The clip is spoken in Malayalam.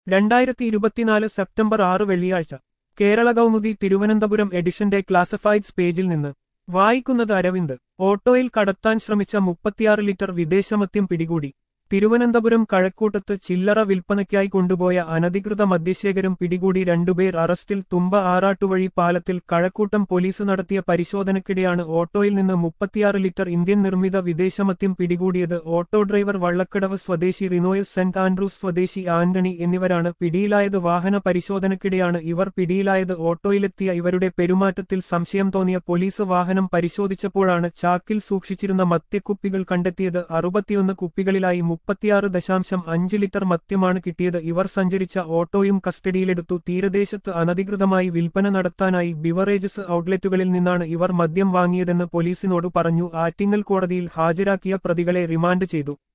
രണ്ടായിരത്തി ഇരുപത്തിനാല് സെപ്റ്റംബർ ആറ് വെള്ളിയാഴ്ച കേരള കൗമുദി തിരുവനന്തപുരം എഡിഷന്റെ ക്ലാസിഫൈഡ്സ് പേജിൽ നിന്ന് വായിക്കുന്നത് അരവിന്ദ് ഓട്ടോയിൽ കടത്താൻ ശ്രമിച്ച മുപ്പത്തിയാറ് ലിറ്റർ വിദേശമദ്യം പിടികൂടി തിരുവനന്തപുരം കഴക്കൂട്ടത്ത് ചില്ലറ വിൽപ്പനയ്ക്കായി കൊണ്ടുപോയ അനധികൃത മദ്യശേഖരം പിടികൂടി രണ്ടുപേർ അറസ്റ്റിൽ തുമ്പ ആറാട്ടുവഴി പാലത്തിൽ കഴക്കൂട്ടം പോലീസ് നടത്തിയ പരിശോധനയ്ക്കിടെയാണ് ഓട്ടോയിൽ നിന്ന് മുപ്പത്തിയാറ് ലിറ്റർ ഇന്ത്യൻ നിർമ്മിത വിദേശമദ്യം പിടികൂടിയത് ഓട്ടോ ഡ്രൈവർ വള്ളക്കടവ് സ്വദേശി റിനോയസ് സെന്റ് ആൻഡ്രൂസ് സ്വദേശി ആന്റണി എന്നിവരാണ് പിടിയിലായത് വാഹന പരിശോധനയ്ക്കിടെയാണ് ഇവർ പിടിയിലായത് ഓട്ടോയിലെത്തിയ ഇവരുടെ പെരുമാറ്റത്തിൽ സംശയം തോന്നിയ പോലീസ് വാഹനം പരിശോധിച്ചപ്പോഴാണ് ചാക്കിൽ സൂക്ഷിച്ചിരുന്ന മദ്യക്കുപ്പികൾ കണ്ടെത്തിയത് അറുപത്തിയൊന്ന് കുപ്പികളിലായി മുപ്പത്തിയാറ് ദശാംശം അഞ്ച് ലിറ്റർ മദ്യമാണ് കിട്ടിയത് ഇവർ സഞ്ചരിച്ച ഓട്ടോയും കസ്റ്റഡിയിലെടുത്തു തീരദേശത്ത് അനധികൃതമായി വിൽപ്പന നടത്താനായി ബിവറേജസ് ഔട്ട്ലെറ്റുകളിൽ നിന്നാണ് ഇവർ മദ്യം വാങ്ങിയതെന്ന് പോലീസിനോട് പറഞ്ഞു ആറ്റിങ്ങൽ കോടതിയിൽ ഹാജരാക്കിയ പ്രതികളെ റിമാൻഡ് ചെയ്തു